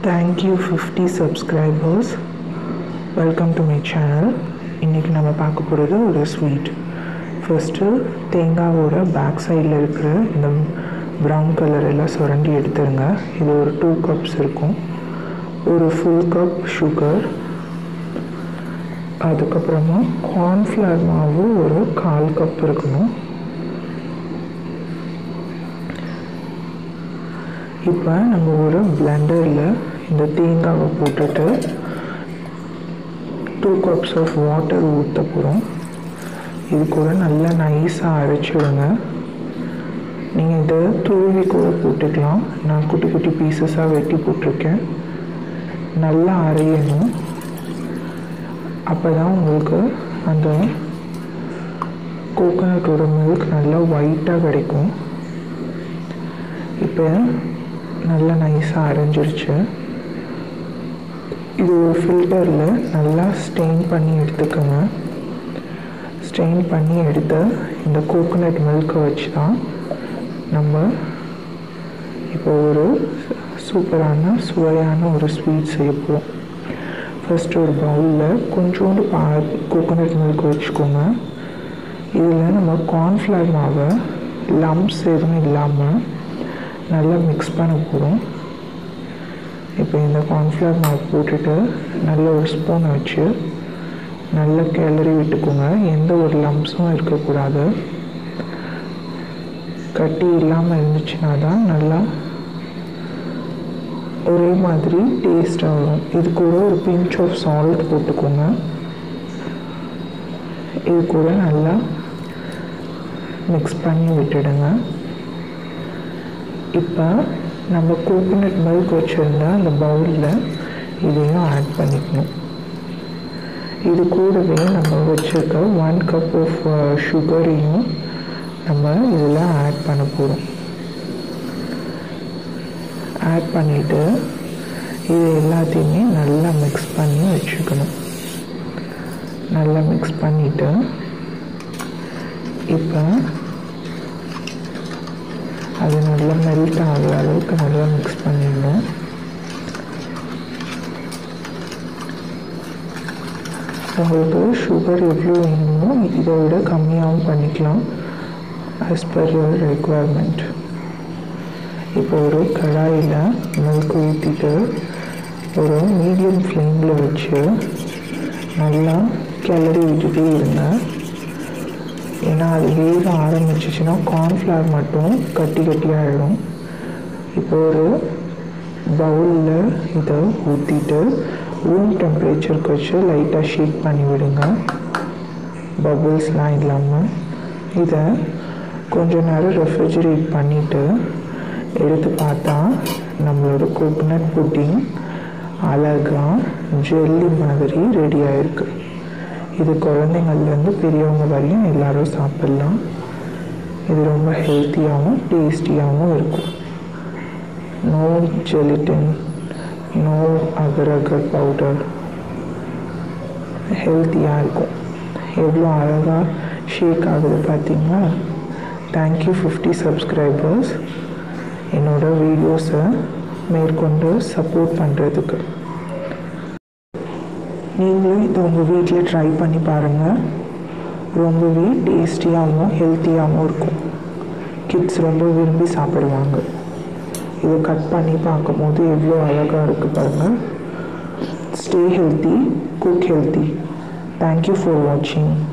thank you fifty subscribers welcome to my channel இன்றைக்கி நம்ம பார்க்க போகிறது ஒரு ஸ்வீட் ஃபஸ்ட்டு தேங்காவோட பேக் சைடில் இருக்கிற இந்த ப்ரௌன் கலர் எல்லாம் சுரண்டி எடுத்துருங்க இது ஒரு டூ கப்ஸ் இருக்கும் ஒரு ஃபுல் கப் சுகர் அதுக்கப்புறமா கார்ன்ஃப்ளவர் மாவு ஒரு கால் கப் இருக்கணும் இப்போ நம்ம ஒரு பிளெண்டரில் இந்த தேங்காவை போட்டுட்டு டூ கப்ஸ் ஆஃப் வாட்டர் ஊற்ற போகிறோம் இது கூட நல்லா நைஸாக அரைச்சிடுங்க நீங்கள் இதை துருவி கூட போட்டுக்கலாம் நான் குட்டி குட்டி பீசஸாக வெட்டி போட்டிருக்கேன் நல்லா அரையணும் அப்போ தான் உங்களுக்கு அந்த கோகோனட்டோட மில்க் நல்லா ஒயிட்டாக கிடைக்கும் இப்போ நல்லா நைஸாக அரைஞ்சிருச்சு இது ஒரு ஃபில்டரில் நல்லா ஸ்டெயின் பண்ணி எடுத்துக்கோங்க ஸ்டெயின் பண்ணி எடுத்த இந்த கோகோனட் மில்கை வச்சு தான் நம்ம இப்போ ஒரு சூப்பரான சுவையான ஒரு ஸ்வீட் செய்ய போகிறோம் ஃபஸ்ட் ஒரு பவுலில் கொஞ்சோண்டு பா கோகோனட் மில்க் வச்சுக்கோங்க இதில் நம்ம கார்ன்ஃப்ளவர் மாவை லம்ப்ஸ் எதுவும் இல்லாமல் நல்லா மிக்ஸ் பண்ண போகிறோம் இப்போ இந்த கார்ன்ஃப்ளவர் மாவு போட்டுட்டு நல்ல ஒரு ஸ்பூன் வச்சு நல்லா கிளறி விட்டுக்கோங்க எந்த ஒரு லம்ப்ஸும் இருக்கக்கூடாது கட்டி இல்லாமல் இருந்துச்சுன்னா தான் நல்லா ஒரே மாதிரி டேஸ்ட்டாக வரும் இது கூட ஒரு பிஞ்ச் ஆஃப் சால்ட் போட்டுக்கோங்க இது கூட நல்லா மிக்ஸ் பண்ணி விட்டுடுங்க இப்போ நம்ம கோகோனட் மில்க் வச்சுருந்தா அந்த பவுலில் இதையும் ஆட் பண்ணிக்கணும் இது கூடவே நம்ம வச்சுருக்க ஒன் கப் ஆஃப் சுகரையும் நம்ம இதில் ஆட் பண்ண போகிறோம் ஆட் பண்ணிவிட்டு இது எல்லாத்தையுமே நல்லா மிக்ஸ் பண்ணி வச்சுக்கணும் நல்லா மிக்ஸ் பண்ணிவிட்டு இப்போ அது நல்லா மெல்ட் ஆகிற அளவுக்கு நல்லா மிக்ஸ் பண்ணிடணும் உங்களுக்கு சுகர் எவ்வளோ வேணுமோ இதை விட கம்மியாகவும் பண்ணிக்கலாம் ஆஸ் பர் யுவர் ரெக்குவயர்மெண்ட் இப்போ ஒரு கடாயில் மில்க் ஊற்றிட்டு ஒரு மீடியம் ஃப்ளேமில் வச்சு நல்லா கிளறி விட்டுட்டே இருங்க ஏன்னா அது வேக ஆரம்பிச்சிச்சுன்னா கார்ன்ஃப்ளவர் மட்டும் கட்டி கட்டி ஆகிடும் இப்போ ஒரு பவுலில் இதை ஊற்றிட்டு ரூம் டெம்பரேச்சருக்கு வச்சு லைட்டாக ஷேக் பண்ணி விடுங்க பபுள்ஸ்லாம் இல்லாமல் இதை கொஞ்ச நேரம் ரெஃப்ரிஜரேட் பண்ணிவிட்டு எடுத்து பார்த்தா நம்மளோட கோகோனட் புட்டிங் அழகாக ஜெல்லி மாதிரி ரெடி ஆகிருக்கு இது குழந்தைங்கள்லேருந்து பெரியவங்க வரையும் எல்லோரும் சாப்பிட்லாம் இது ரொம்ப ஹெல்த்தியாகவும் டேஸ்டியாகவும் இருக்கும் no gelatin no agar agar powder ஹெல்த்தியாக இருக்கும் எவ்வளோ அழகாக ஷேக் ஆகுது பார்த்தீங்களா தேங்க்யூ ஃபிஃப்டி சப்ஸ்கிரைபர்ஸ் என்னோடய வீடியோஸை மேற்கொண்டு சப்போர்ட் பண்ணுறதுக்கு நீங்களும் இதை உங்கள் வீட்டில் ட்ரை பண்ணி பாருங்கள் ரொம்பவே டேஸ்டியாகவும் ஹெல்த்தியாகவும் இருக்கும் கிட்ஸ் ரொம்ப விரும்பி சாப்பிடுவாங்க இதை கட் பண்ணி பார்க்கும்போது எவ்வளோ அழகாக இருக்குது பாருங்கள் stay healthy cook healthy thank you for வாட்சிங்